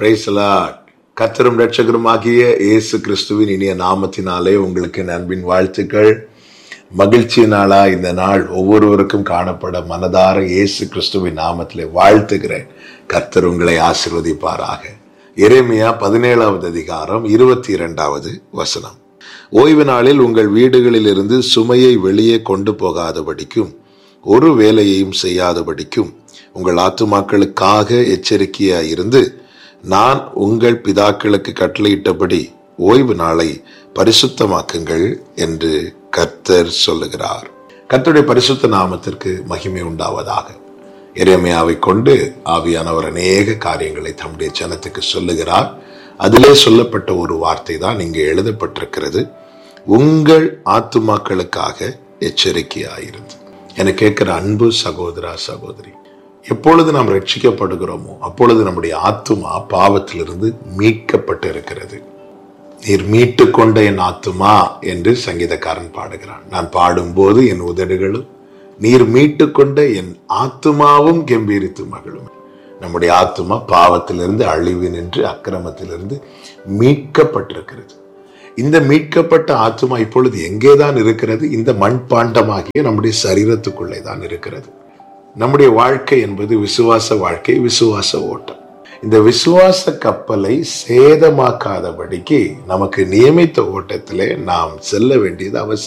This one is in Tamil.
பிரைசலாட் கத்தரும் ரட்சகருமாகிய இயேசு கிறிஸ்துவின் இனிய நாமத்தினாலே உங்களுக்கு என் அன்பின் வாழ்த்துக்கள் மகிழ்ச்சி நாளா இந்த நாள் ஒவ்வொருவருக்கும் காணப்பட மனதார இயேசு கிறிஸ்துவின் நாமத்திலே வாழ்த்துகிறேன் கர்த்தர் உங்களை ஆசிர்வதிப்பாராக எரேமியா பதினேழாவது அதிகாரம் இருபத்தி இரண்டாவது வசனம் ஓய்வு நாளில் உங்கள் வீடுகளிலிருந்து சுமையை வெளியே கொண்டு போகாதபடிக்கும் ஒரு வேலையையும் செய்யாதபடிக்கும் உங்கள் ஆத்துமாக்களுக்காக எச்சரிக்கையாய் இருந்து நான் உங்கள் பிதாக்களுக்கு கட்டளையிட்டபடி ஓய்வு நாளை பரிசுத்தமாக்குங்கள் என்று கர்த்தர் சொல்லுகிறார் கர்த்தருடைய பரிசுத்த நாமத்திற்கு மகிமை உண்டாவதாக எரேமியாவை கொண்டு ஆவியானவர் அநேக காரியங்களை தம்முடைய ஜனத்துக்கு சொல்லுகிறார் அதிலே சொல்லப்பட்ட ஒரு வார்த்தை தான் இங்கே எழுதப்பட்டிருக்கிறது உங்கள் ஆத்துமாக்களுக்காக எச்சரிக்கையாயிருந்து என கேட்கிற அன்பு சகோதரா சகோதரி எப்பொழுது நாம் ரட்சிக்கப்படுகிறோமோ அப்பொழுது நம்முடைய ஆத்துமா பாவத்திலிருந்து மீட்கப்பட்டு இருக்கிறது நீர் மீட்டு கொண்ட என் ஆத்துமா என்று சங்கீதக்காரன் பாடுகிறான் நான் பாடும்போது என் உதடுகளும் நீர் மீட்டு கொண்ட என் ஆத்துமாவும் கம்பீரித்து மகளும் நம்முடைய ஆத்துமா பாவத்திலிருந்து அழிவு நின்று அக்கிரமத்திலிருந்து மீட்கப்பட்டிருக்கிறது இந்த மீட்கப்பட்ட ஆத்துமா இப்பொழுது எங்கேதான் இருக்கிறது இந்த மண்பாண்டமாகிய நம்முடைய சரீரத்துக்குள்ளே தான் இருக்கிறது நம்முடைய வாழ்க்கை என்பது விசுவாச வாழ்க்கை விசுவாச ஓட்டம் இந்த விசுவாச கப்பலை சேதமாக்காதபடிக்கு நமக்கு நியமித்த ஓட்டத்திலே நாம் செல்ல வேண்டியது அவசியம்